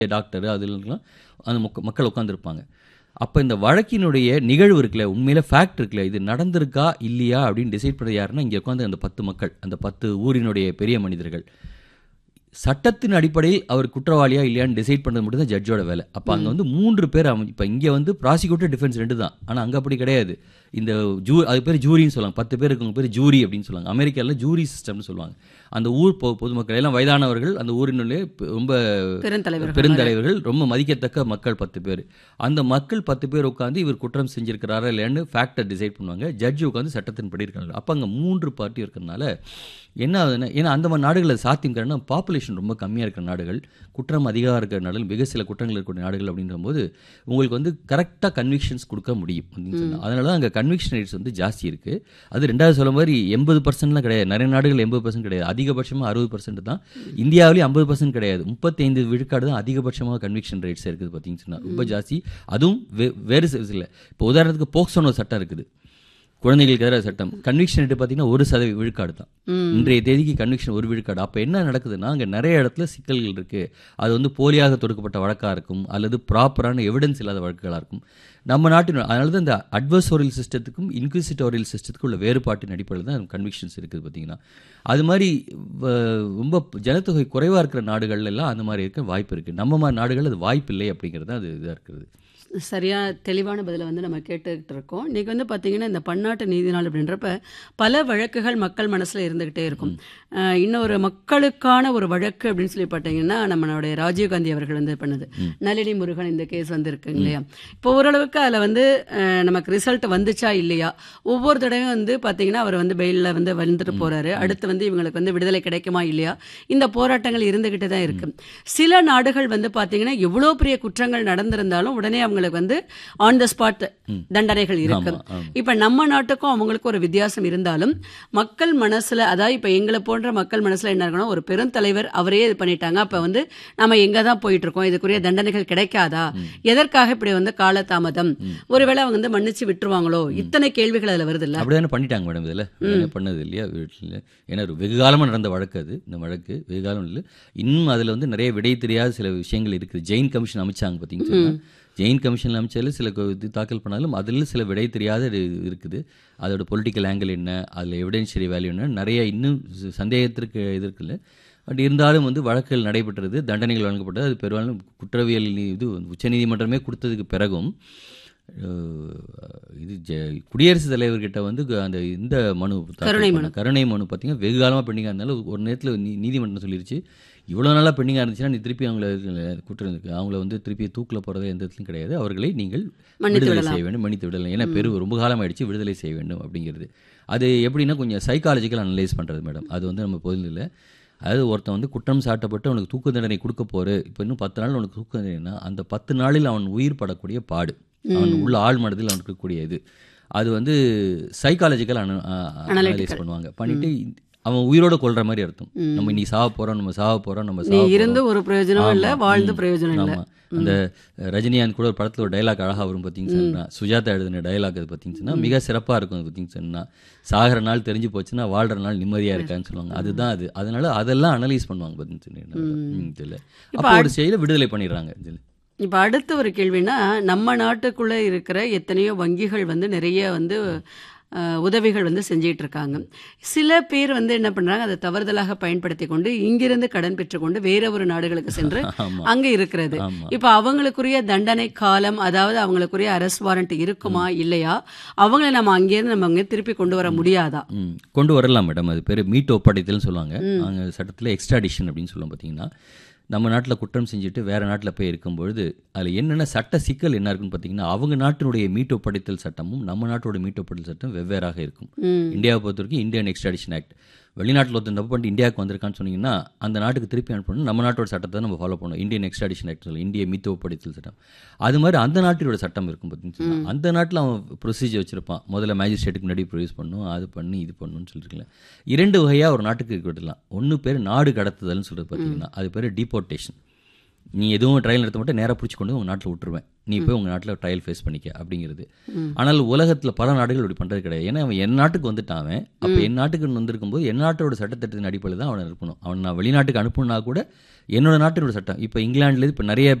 Doctor அதுலாம் அந்த மக்க- மக்கள் உட்காந்துருப்பாங்க அப்போ இந்த வழக்கினுடைய நிகழ்வு இருக்குல்ல உண்மையில ஃபேக்ட் இருக்குல்ல இது நடந்திருக்கா இல்லையா அப்படின்னு டிசைட் பண்ணது யாருன்னா இங்கே உட்காந்து அந்த பத்து மக்கள் அந்த பத்து ஊரினுடைய பெரிய மனிதர்கள் சட்டத்தின் அடிப்படையில் அவர் குற்றவாளியா இல்லையான்னு டிசைட் பண்ணது மட்டும் தான் ஜட்ஜோட வேலை அப்போ அங்கே வந்து மூன்று பேர் அமை இப்போ இங்கே வந்து ப்ராசிக்யூட்டர் டிஃபென்ஸ் ரெண்டு தான் ஆனால் அங்கே அப்படி கிடையாது இந்த ஜூ அது பேர் ஜூரின்னு சொல்லுவாங்க பத்து பேர் இருக்கவங்க பேர் ஜூரி அப்படின்னு சொல்லுவாங்க அமெரிக்காவில் ஜூரி சிஸ்டம்னு சொல்லுவாங்க அந்த ஊர் பொ பொதுமக்கள் எல்லாம் வயதானவர்கள் அந்த ஊரினுள்ளே பெ- ரொம்ப பெருந்தலைவர்கள் பெருந்தலைவர்கள் ரொம்ப மதிக்கத்தக்க மக்கள் பத்து பேர் அந்த மக்கள் பத்து பேர் உட்காந்து இவர் குற்றம் செஞ்சிருக்கிறாரா இல்லையான்னு ஃபேக்டர் டிசைட் பண்ணுவாங்க ஜட்ஜி உட்காந்து சட்டத்தின்படி இருக்காங்க அப்போ அங்கே மூன்று பார்ட்டி இருக்கிறதுனால என்ன ஆகுதுன்னா ஏன்னா அந்த மாதிரி நாடுகளில் சாத்தியம் காரணம் பாப்புலேஷன் ரொம்ப கம்மியாக இருக்கிற நாடுகள் குற்றம் அதிகமாக இருக்கிற நாடுகள் மிக சில குற்றங்கள் இருக்கக்கூடிய நாடுகள் அப்படின்ற போது உங்களுக்கு வந்து கரெக்டாக கன்விக்ஷன்ஸ் கொடுக்க முடியும் அப்படின்னு சொன்னா. அதனால தான் அங்கே கன்விக்ஷன் ரேட்ஸ் வந்து ஜாஸ்தி இருக்குது அது ரெண்டாவது சொல்ல மாதிரி எண்பது பர்சன்ட்லாம் கிடையாது நிறைய நாடுகள் எண்பது பர்சன்ட் கிடையாது அதிகபட்சமாக அறுபது பர்சன்ட் தான் இந்தியாவிலேயும் ஐம்பது பர்சன்ட் கிடையாது முப்பத்தைந்து விழுக்காடு தான் அதிகபட்சமாக கன்விக்ஷன் ரேட்ஸ் இருக்குது பார்த்தீங்கன்னு சொன்னா ரொம்ப ஜாஸ்தி அதுவும் வே- வேறு இல்லை இப்போ உதாரணத்துக்கு போக்சோனோ சட்டம் இருக்குது குழந்தைகளுக்கு எதிராக சட்டம் கன்விக்ஷன் ரேட்டு பார்த்தீங்கன்னா ஒரு சதவீத விழுக்காடு தான் இன்றைய தேதிக்கு கன்விக்ஷன் ஒரு விழுக்காடு அப்போ என்ன நடக்குதுன்னா அங்கே நிறைய இடத்துல சிக்கல்கள் இருக்குது அது வந்து போலியாக தொடுக்கப்பட்ட வழக்காக இருக்கும் அல்லது ப்ராப்பரான எவிடன்ஸ் இல்லாத வழக்குகளாக இருக்கும் நம்ம நாட்டின் அதனால தான் இந்த அட்வர்சோரியல் சிஸ்டத்துக்கும் இன்க்விசிட்டோரியல் சிஸ்டத்துக்கும் உள்ள வேறுபாட்டின் அடிப்படையில் தான் கன்விக்ஷன்ஸ் இருக்குது பார்த்தீங்கன்னா அது மாதிரி வ- ரொம்ப ஜனத்தொகை குறைவாக இருக்கிற நாடுகள்ல எல்லாம் அந்த மாதிரி இருக்க வாய்ப்பு இருக்குது நம்ம மாதிரி நாடுகள் அது வாய்ப்பு இல்லை அப்படிங்கிறது தான் அது இதாக இருக்கிறது சரியா தெளிவான பதிலை வந்து நம்ம கேட்டுக்கிட்டு இருக்கோம் இன்னைக்கு வந்து பார்த்தீங்கன்னா இந்த பன்னாட்டு நீதி நாள் அப்படின்றப்ப பல வழக்குகள் மக்கள் மனசில் இருந்துக்கிட்டே இருக்கும் அஹ் இன்னொரு மக்களுக்கான ஒரு வழக்கு அப்படின்னு சொல்லி பார்த்தீங்கன்னா நம்மளுடைய ராஜீவ்காந்தி அவர்கள் வந்து பண்ணது நளினி முருகன் இந்த கேஸ் வந்து இருக்குங்க இல்லையா இப்போ ஓரளவுக்கு அதில் வந்து அஹ், நமக்கு ரிசல்ட் வந்துச்சா இல்லையா ஒவ்வொரு தடவையும் வந்து பார்த்தீங்கன்னா அவர் வந்து பெயிலில் வந்து வந்துட்டு போறாரு அடுத்து வந்து இவங்களுக்கு வந்து விடுதலை கிடைக்குமா இல்லையா இந்த போராட்டங்கள் இருந்துகிட்டு தான் இருக்கு சில நாடுகள் வந்து பார்த்தீங்கன்னா எவ்வளோ பெரிய குற்றங்கள் நடந்திருந்தாலும் உடனே அவங்களுக்கு வந்து ஆன் த ஸ்பாட் தண்டனைகள் இருக்கு ஆமா, ஆமா. இப்ப நம்ம நாட்டுக்கும் அவங்களுக்கும் ஒரு வித்தியாசம் இருந்தாலும் மக்கள் மனசுல அதாவது இப்ப எங்களை போன்ற மக்கள் மனசுல என்ன இருக்கணும் ஒரு பெருந்தலைவர் அவரே இது பண்ணிட்டாங்க அப்ப வந்து நம்ம எங்க தான் போயிட்டு இருக்கோம் இதுக்குரிய தண்டனைகள் கிடைக்காதா எதற்காக இப்படி வந்து காலதாமதம் ஒருவேளை அவங்க வந்து மன்னிச்சு விட்டுருவாங்களோ இத்தனை கேள்விகள் அதுல வருது இல்ல அப்படிதானே பண்ணிட்டாங்க மேடம் இதில் என்ன பண்ணது இல்லையா வீட்டில் ஏன்னா ஒரு வெகு காலமாக நடந்த வழக்கு அது இந்த வழக்கு வெகு காலம் இல்லை இன்னும் அதில் வந்து நிறைய விடை தெரியாத சில விஷயங்கள் இருக்குது ஜெயின் கமிஷன் அமைச்சாங்க பார்த்தீங்கன்னா ஜெயின் கமிஷன் அமைச்சாலும் சில கொ- இது தாக்கல் பண்ணாலும் அதில் சில விடை தெரியாத இது இருக்குது அதோட பொலிட்டிக்கல் ஆங்கிள் என்ன அதில் எவிடென்ஷியரி வேல்யூ என்ன நிறைய இன்னும் ச- சந்தேகத்திற்கு இது இருக்குல்ல பட் இருந்தாலும் வந்து வழக்குகள் நடைபெற்றது தண்டனைகள் வழங்கப்பட்டது அது பெரும்பாலும் குற்றவியல் நீ- இது உச்சநீதிமன்றமே கொடுத்ததுக்கு பிறகும் அஹ், இது ஜ குடியரசுத் தலைவர்கிட்ட வந்து க- அந்த இந்த மனு தாக்கல் கருணை பண்ண- கருணை மனு பார்த்தீங்கன்னா வெகு காலமாக பெண்டிங்காக இருந்தாலும் ஒரு நேரத்தில் நீ நீதிமன்றம் சொல்லிருச்சு இவ்வளோ நாளாக பெண்டிங்காக இருந்துச்சுன்னா நீ திருப்பி அவங்கள குற்றம் இருக்கு அவங்கள வந்து திருப்பி தூக்கில் போகிறது எந்த இடத்துலையும் கிடையாது அவர்களை நீங்கள் மன்னித்து விடுதலை விடலாம். செய்ய வேண்டும் மன்னித்து விடலாம் ஏன்னா பெரு ரொம்ப காலமாயிடுச்சு விடுதலை செய்ய வேண்டும் அப்படிங்கிறது அது எப்படின்னா கொஞ்சம் சைக்காலஜிக்கல் அனலைஸ் பண்ணுறது மேடம் அது வந்து நம்ம பொதுவில் இல்லை அதாவது ஒருத்தன் வந்து குற்றம் சாட்டப்பட்டு அவனுக்கு தூக்கு தண்டனை கொடுக்க போகிற இப்போ இன்னும் பத்து நாள் அவனுக்கு தூக்கு தண்டனைனா அந்த பத்து நாளில் அவன் உயிர் படக்கூடிய பாடு அவன் உள்ள ஆழ் மனதில் அவனுக்கு இருக்கக்கூடிய இது அது வந்து சைக்காலஜிக்கல் அனலைஸ் பண்ணுவாங்க பண்ணிட்டு அவன் உயிரோட கொல்ற மாதிரி அர்த்தம் நம்ம நீ சாவ போறோம் நம்ம சாவ போறோம் நம்ம நீ சாவ இருந்து ஒரு பிரயோஜனம் இல்ல ஆமா. வாழ்ந்து ம். பிரயோஜனம் இல்ல ஆமா அந்த ரஜினிகாந்த் கூட ஒரு படத்துல ஒரு டைலாக் அழகா வரும் பார்த்தீங்கன்னா சுஜாதா எழுதின டைலாக் அது பார்த்தீங்கன்னா மிக சிறப்பா இருக்கும் அது பார்த்தீங்கன்னா சாகிற நாள் தெரிஞ்சு போச்சுன்னா வாழ்ற நாள் நிம்மதியா இருக்கான்னு சொல்லுவாங்க அதுதான் அது அதனால அதெல்லாம் அனலைஸ் பண்ணுவாங்க பார்த்தீங்கன்னா இதுல அப்போ ஒரு செயலை விடுதலை பண்ணிடுறாங்க இதுல இப்போ அடுத்த ஒரு கேள்வினா நம்ம நாட்டுக்குள்ளே இருக்கிற எத்தனையோ வங்கிகள் வந்து நிறைய வந்து அஹ், உதவிகள் வந்து செஞ்சிட்டு இருக்காங்க சில பேர் வந்து என்ன பண்றாங்க அதை தவறுதலாக பயன்படுத்தி கொண்டு இங்கிருந்து கடன் பெற்றுக்கொண்டு வேற ஒரு நாடுகளுக்கு சென்று ஆமா அங்க இருக்கிறது ஆமா இப்போ அவங்களுக்குரிய தண்டனை காலம் அதாவது அவங்களுக்குரிய அரெஸ்ட் வாரண்ட் இருக்குமா இல்லையா அவங்கள நம்ம அங்கேருந்து நம்ம அங்கே திருப்பி கொண்டு வர முடியாதா ம் கொண்டு வரலாம் மேடம் அது பேர் மீட் ஒப்படைத்தல்னு சொல்லுவாங்க அங்கே சட்டத்தில் எக்ஸ்ட்ராடிஷன் அப்படின்னு சொல்லுவோம் பார்த்தீங்கன்னா நம்ம நாட்டில் குற்றம் செஞ்சுட்டு வேறு நாட்டில் போய் இருக்கும்பொழுது அதில் என்னென்ன சட்ட சிக்கல் என்ன இருக்குன்னு பார்த்தீங்கன்னா அவங்க நாட்டினுடைய மீட் ஒப்படைத்தல் சட்டமும் நம்ம நாட்டோட மீட் ஒப்படைத்தல் சட்டம் வெவ்வேறாக இருக்கும் ம் இந்தியாவை பொறுத்த வரைக்கும் இந்தியன் எக்ஸ்ட்ராடிஷன் ஆக்ட் வெளிநாட்டில் ஒருத்தன் தப்பு பண்ணிட்டு இந்தியாவுக்கு வந்திருக்கான்னு சொன்னீங்கன்னா அந்த நாட்டுக்கு திருப்பி அனுப்பணும் நம்ம நாட்டோட சட்டத்தை தான் நம்ம ஃபாலோ பண்ணணும் இந்தியன் எக்ஸ்ட்ராடிஷன் ஆக்ட் சொல்லி இந்திய மீத்து ஒப்படைத்தல் சட்டம் அது மாதிரி அந்த நாட்டினோட சட்டம் இருக்கும் பார்த்தீங்கன்னா அந்த நாட்டில் அவன் ப்ரொசீஜர் வச்சிருப்பான் முதல்ல மேஜிஸ்ட்ரேட்டுக்கு முன்னாடி ப்ரொடியூஸ் பண்ணும் அது பண்ணி இது பண்ணணும்னு சொல்லியிருக்கல இரண்டு வகையாக ஒரு நாட்டுக்கு விடலாம் ஒன்று பேர் நாடு கடத்துதல்னு சொல்கிறது பார்த்தீங்கன்னா அது பேர் டிபோர்ட்டேஷன் நீ எதுவும் ட்ரையல் நடத்த மாட்டே நேராக பிடிச்சி கொண்டு உங்கள் நாட்டில் விட்டுருவேன் நீ போய் உங்கள் நாட்டில் ட்ரையல் ஃபேஸ் பண்ணிக்க அப்படிங்கிறது ஆனால் உலகத்தில் பல நாடுகள் இப்படி பண்ணுறது கிடையாது ஏன்னா அவன் என் நாட்டுக்கு வந்துட்டான் அவன் அப்போ என் நாட்டுக்கு வந்திருக்கும் போது என் நாட்டோட சட்டத்திட்டத்தின் அடிப்படையில் தான் அவனை இருக்கணும் அவன் நான் வெளிநாட்டுக்கு அனுப்புனா கூட என்னோட நாட்டினோட சட்டம் இப்போ இங்கிலாந்துல இப்போ நிறைய